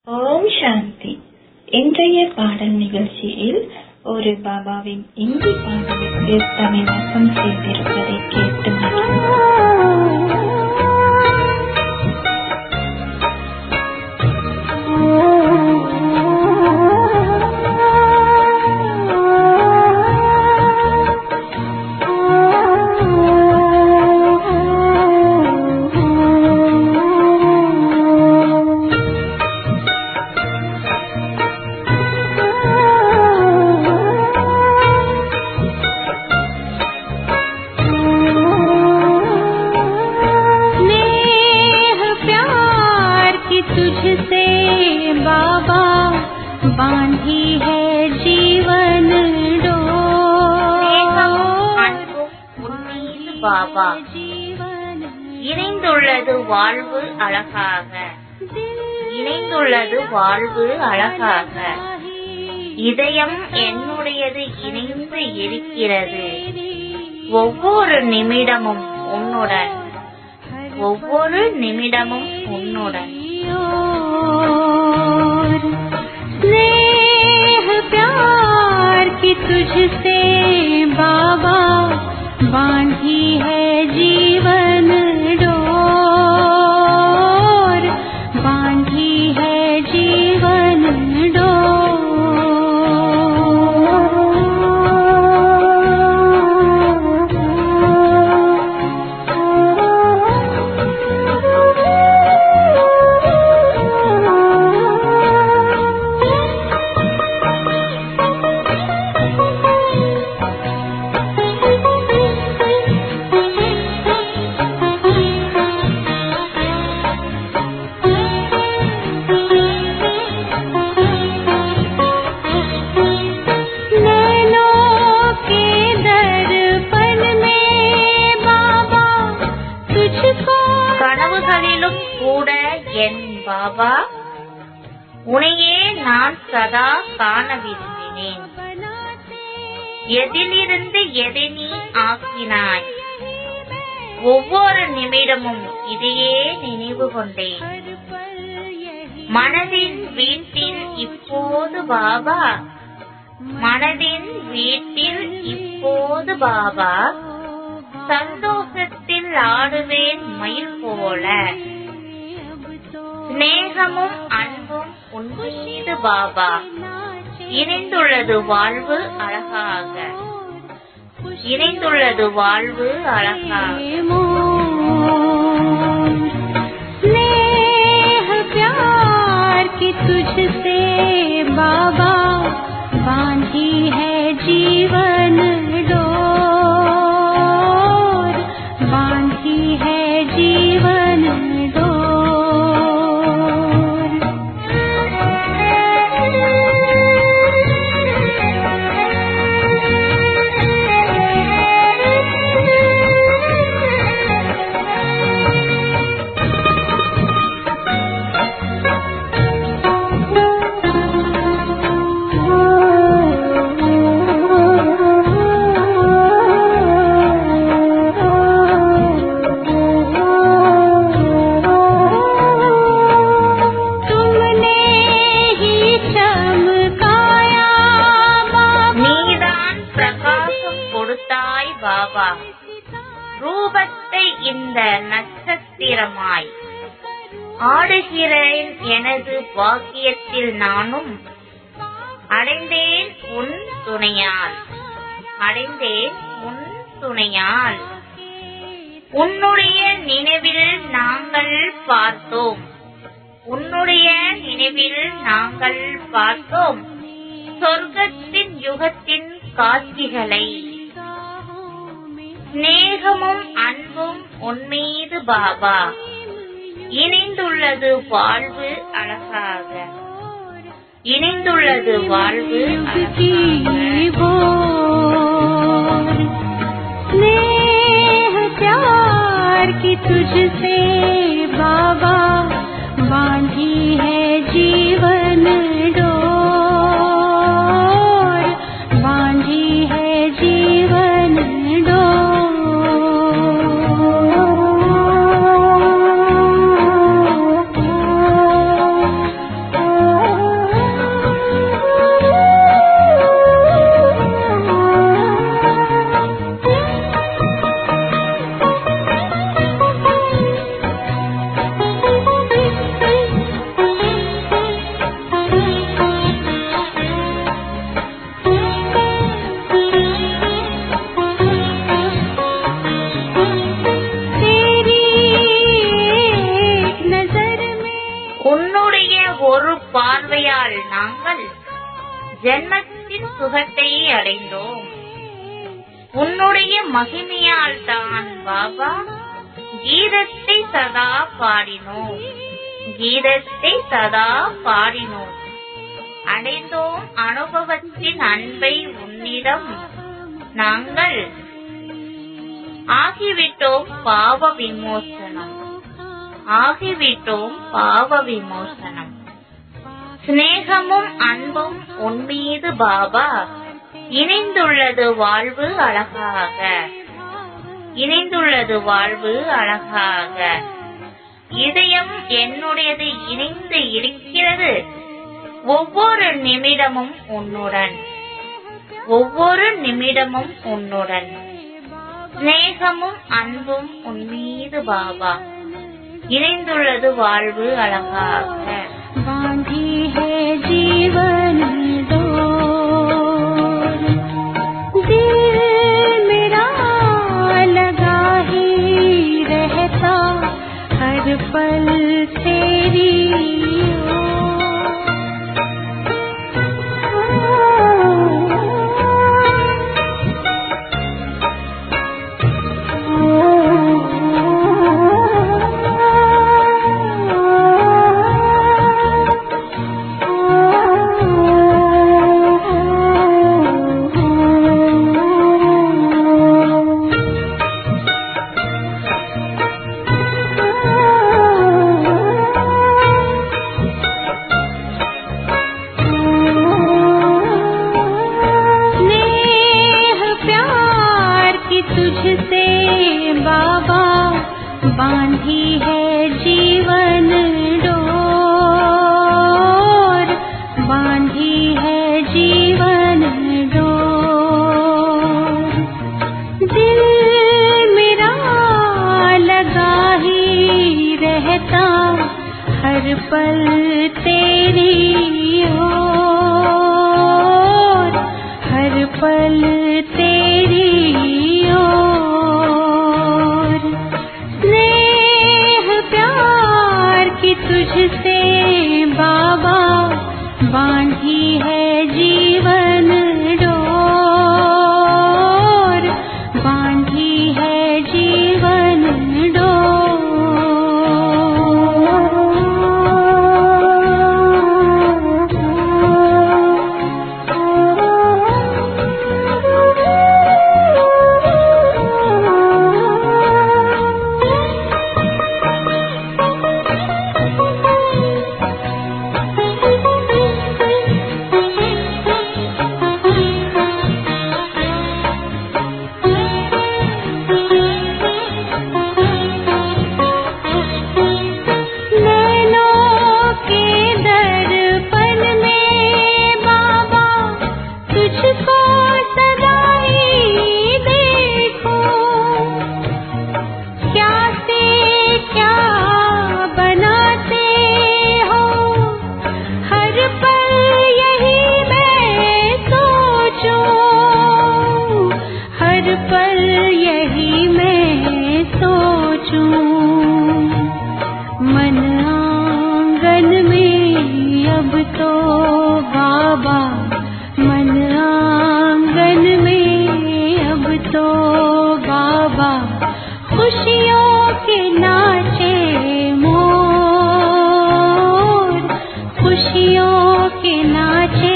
ஓம் சாந்தி இன்றைய பாடல் நிகழ்ச்சியில் ஒரு பாபாவின் இந்தி பாடலுக்கு தமிழாக்கம் செய்திருப்பதை கேட்டு மகிழ்வோம். स्नेह प्यार की तुझसे बाबा बांधी है जीवन ஸ்நேகமும் அன்பும் உன்மீது பாபா இணைந்துள்ளது வாழ்வு அழகாக இணைந்துள்ளது வாழ்வு அழகாக இதயம் என்னுடையது இணைந்து இருக்கிறது ஒவ்வொரு நிமிடமும் உன்னுடன் ஒவ்வொரு நிமிடமும் உன்னுடன் स्नेह प्यार की तुझसे बाबा बांधी है जीवन डोर बांधी है जीवन नैनों के दर्पण में बाबा तुझको கனவுகளிலும் கூட என் பாபா உனையே நான் சதா காண விரும்பினேன் எதிலிருந்து எதை நீ ஆக்கினாய் ஒவ்வொரு நிமிடமும் இதையே நினைவு கொண்டேன் மனதின் வீட்டில் இப்போது பாபா மனதின் வீட்டில் இப்போது பாபா சந்தோஷத்தில் ஆடுவேன் மயில் போல சிநேகமும் அன்பும் உன் மீது பாபா இணைந்துள்ளது வாழ்வு அழகாக இணைந்துள்ளது வாழ்வு அழகாக स्नेह प्यार की तुझसे बाबा बांधी है जीवन डोर बांधी है जीवन तुमने ही चमकाया बाबा நீதான் பிரகாசம் கொடுத்தாய் பாபா ரூபத்தை இந்த நட்சத்திரமாய் ஆடுகிறேன் எனது பாக்கியத்தில் நானும் அடைந்தேன் உன் துணையால் அடைந்தேன் உன் துணையால் உன்னுடைய நினைவில் நாங்கள் பார்த்தோம் உன்னுடைய நினைவில் நாங்கள் பார்த்தோம் சொர்க்கத்தின் யுகத்தின் காட்சிகளை சிநேகமும் அன்பும் உன்மீது பாபா இணைந்துள்ளது வாழ்வு அழகாக இணைந்துள்ளது வாழ்வு की அழகாக बोल स्नेह प्यार की तुझसे बाबा बांधी है जीवन डोर बांधी है जीवन डोर உன்னுடைய ஒரு பார்வையால் நாங்கள் ஜென்மத்தின் சுகத்தை அடைந்தோம் உன்னுடைய மகிமையால் தான் பாபா கீதத்தை சதா பாடினோம் கீதத்தை சதா பாடினோம் அடைந்தோம் அனுபவத்தின் அன்பை உன்னிடம் நாங்கள் ஆகிவிட்டோம் பாவ விமோசனம் ஆகிவிட்டோம் பாவ விமோசனம் சிநேகமும் அன்பும் உன்மீது பாபா இணைந்துள்ளது வாழ்வு அழகாக இணைந்துள்ளது வாழ்வு அழகாக இதயம் என்னுடையது இணைந்து இருக்கிறது ஒவ்வொரு நிமிடமும் உன்னுடன் ஒவ்வொரு நிமிடமும் உன்னுடன் சிநேகமும் அன்பும் உன்மீது பாபா இணைந்துள்ளது வாழ்வு அழகாக बांधी है जीवन डोर दिल मेरा लगा ही रहता हर पल तेरी स्नेह प्यार की तुझसे बाबा बांधी है जीवन डोर बांधी है जीवन डोर दिल मेरा लगा ही रहता हर पल तेरी ओर हर पल तेरी ओर स्नेह प्यार की तुझसे बाबा बांधी है जीवन डोर बांधी है जीवन नैनों के दर्पण में बाबा तुझको सदा ही देखो क्या से क्या बनाते हो हर पल यही मैं सोचूं हर पल यही मैं सोचूं मन आंगन में अब तो बाबा मन आंगन में अब तो बाबा खुशियों के नाचे मोर खुशियों के नाचे